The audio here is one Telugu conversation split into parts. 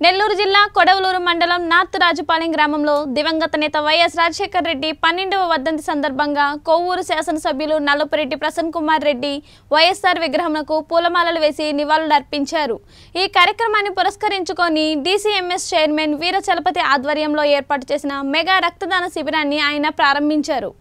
నెల్లూరు జిల్లా కొడవలూరు మండలం నార్త్ రాజుపాలెం గ్రామంలో దివంగత నేత వైఎస్ రాజశేఖర్ రెడ్డి పన్నెండవ వర్ధంతి సందర్భంగా కొవ్వూరు శాసనసభ్యులు నల్లపురెడ్డి ప్రసన్న కుమార్ రెడ్డి వైఎస్ఆర్ విగ్రహంకు పూలమాలలు వేసి నివాళులర్పించారు ఈ కార్యక్రమాన్ని పురస్కరించుకొని డీసీఎంఎస్ చైర్మన్ వీర చలపతి ఆధ్వర్యంలో ఏర్పాటు చేసిన మెగా రక్తదాన శిబిరాన్ని ఆయన ప్రారంభించారు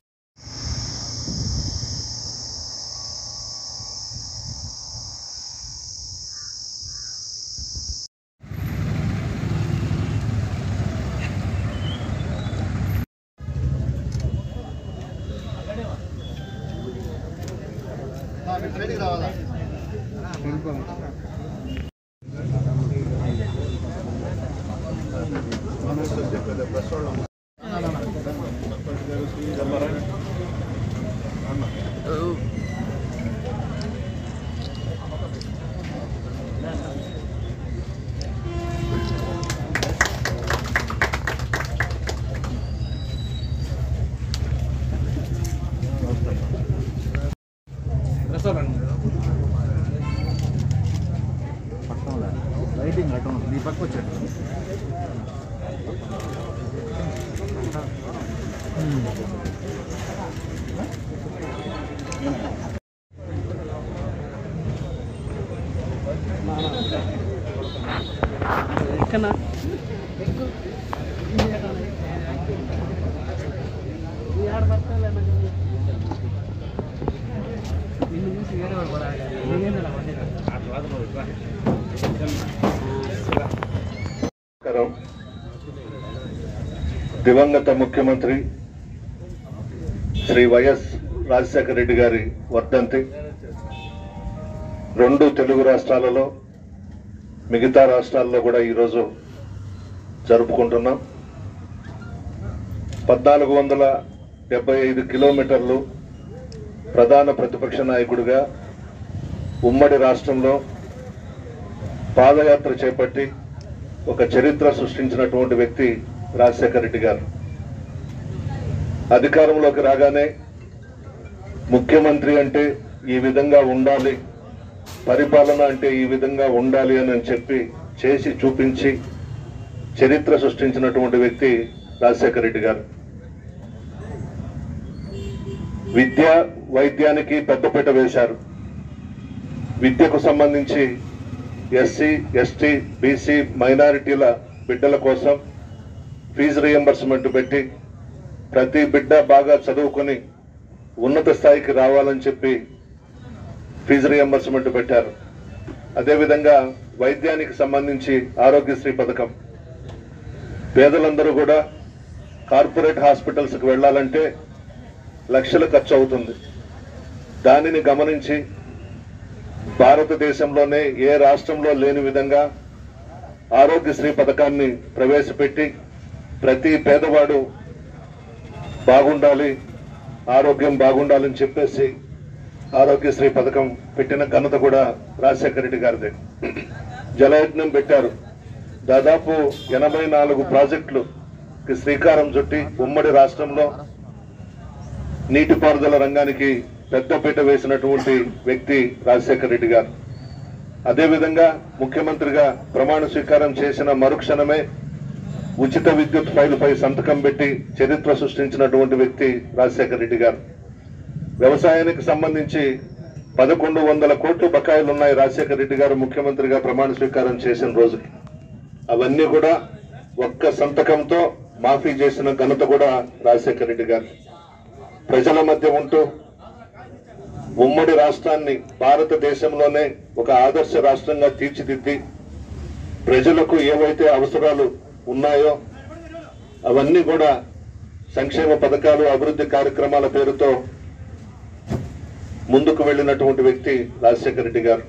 లైటింగ్ అటు ఉంది. ఈ పక్క వచ్చాడు ఎక్కనా నమస్కారం దివంగత ముఖ్యమంత్రి శ్రీ వైఎస్ రాజశేఖర రెడ్డి గారి వర్ధంతి రెండు తెలుగు రాష్ట్రాలలో మిగతా రాష్ట్రాల్లో కూడా ఈరోజు జరుపుకుంటున్నాం పద్నాలుగు వందల డెబ్బై ఐదు కిలోమీటర్లు ప్రధాన ప్రతిపక్ష నాయకుడిగా ఉమ్మడి రాష్ట్రంలో పాదయాత్ర చేపట్టి ఒక చరిత్ర సృష్టించినటువంటి వ్యక్తి రాజశేఖర రెడ్డి గారు అధికారంలోకి రాగానే ముఖ్యమంత్రి అంటే ఈ విధంగా ఉండాలి పరిపాలన అంటే ఈ విధంగా ఉండాలి అని చెప్పి చేసి చూపించి చరిత్ర సృష్టించినటువంటి వ్యక్తి రాజశేఖర రెడ్డి గారు విద్య వైద్యానికి పెద్దపీట వేశారు విద్యకు సంబంధించి ఎస్సీ ఎస్టీ బీసీ మైనారిటీల బిడ్డల కోసం ఫీజు రియంబర్స్మెంట్ పెట్టి ప్రతి బిడ్డ బాగా చదువుకొని ఉన్నత స్థాయికి రావాలని చెప్పి ఫీజు రియంబర్స్మెంట్ పెట్టారు అదేవిధంగా వైద్యానికి సంబంధించి ఆరోగ్యశ్రీ పథకం పేదలందరూ కూడా కార్పొరేట్ హాస్పిటల్స్కి వెళ్ళాలంటే లక్షలు ఖర్చు అవుతుంది దానిని గమనించి భారతదేశంలోనే ఏ రాష్ట్రంలో లేని విధంగా ఆరోగ్యశ్రీ పథకాన్ని ప్రవేశపెట్టి ప్రతి పేదవాడు బాగుండాలి ఆరోగ్యం బాగుండాలని చెప్పేసి ఆరోగ్యశ్రీ పథకం పెట్టిన ఘనత కూడా రాజశేఖర రెడ్డి గారిదే జలయజ్ఞం పెట్టారు దాదాపు ఎనభై నాలుగు ప్రాజెక్టులుకి శ్రీకారం చుట్టి ఉమ్మడి రాష్ట్రంలో నీటిపారుదల రంగానికి పెద్దపీట వేసినటువంటి వ్యక్తి రాజశేఖర రెడ్డి గారు అదేవిధంగా ముఖ్యమంత్రిగా ప్రమాణ స్వీకారం చేసిన మరుక్షణమే ఉచిత విద్యుత్ ఫైలుపై సంతకం పెట్టి చరిత్ర సృష్టించినటువంటి వ్యక్తి రాజశేఖర రెడ్డి గారు వ్యవసాయానికి సంబంధించి పదకొండు వందల కోట్లు బకాయిలు ఉన్నాయి రాజశేఖర రెడ్డి గారు ముఖ్యమంత్రిగా ప్రమాణ స్వీకారం చేసిన రోజుకి అవన్నీ కూడా ఒక్క సంతకంతో మాఫీ చేసిన ఘనత కూడా రాజశేఖర రెడ్డి గారు ప్రజల మధ్య ఉంటూ ఉమ్మడి రాష్ట్రాన్ని భారతదేశంలోనే ఒక ఆదర్శ రాష్ట్రంగా తీర్చిదిద్ది ప్రజలకు ఏవైతే అవసరాలు ఉన్నాయో అవన్నీ కూడా సంక్షేమ పథకాలు అభివృద్ధి కార్యక్రమాల పేరుతో ముందుకు వెళ్ళినటువంటి వ్యక్తి రాజశేఖర రెడ్డి గారు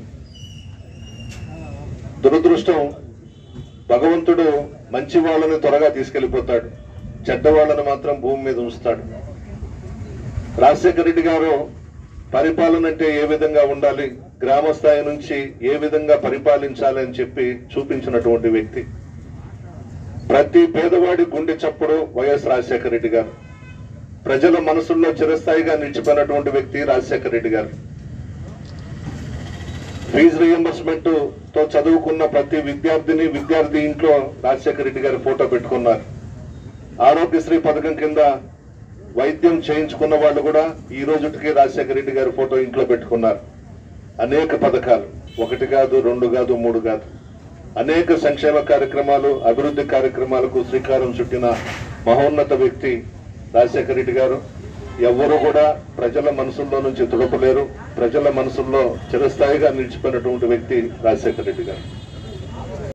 దురదృష్టం భగవంతుడు మంచి వాళ్ళని త్వరగా తీసుకెళ్లిపోతాడు చెడ్డ వాళ్ళని మాత్రం భూమి మీద ఉంచుతాడు రాజశేఖర రెడ్డి గారు పరిపాలన అంటే ఏ విధంగా ఉండాలి గ్రామ స్థాయి నుంచి ఏ విధంగా పరిపాలించాలి అని చెప్పి చూపించినటువంటి వ్యక్తి ప్రతి పేదవాడి గుండె చప్పుడు వైఎస్ రాజశేఖర రెడ్డి గారు ప్రజల మనసుల్లో చిరస్థాయిగా నిలిచిపోయినటువంటి వ్యక్తి రాజశేఖర రెడ్డి గారు ఫీజు రియంబర్స్మెంట్ తో చదువుకున్న ప్రతి విద్యార్థిని విద్యార్థి ఇంట్లో రాజశేఖర రెడ్డి గారి ఫోటో పెట్టుకున్నారు ఆరోగ్యశ్రీ పథకం కింద వైద్యం చేయించుకున్న వాళ్ళు కూడా ఈ రోజుకి రాజశేఖర రెడ్డి గారి ఫోటో ఇంట్లో పెట్టుకున్నారు అనేక పథకాలు ఒకటి కాదు రెండు కాదు మూడు కాదు అనేక సంక్షేమ కార్యక్రమాలు అభివృద్ధి కార్యక్రమాలకు శ్రీకారం చుట్టిన మహోన్నత వ్యక్తి రాజశేఖర రెడ్డి గారు ఎవ్వరూ కూడా ప్రజల మనసుల్లో నుంచి తుడపలేరు ప్రజల మనసుల్లో చిరస్థాయిగా నిలిచిపోయినటువంటి వ్యక్తి రాజశేఖర రెడ్డి గారు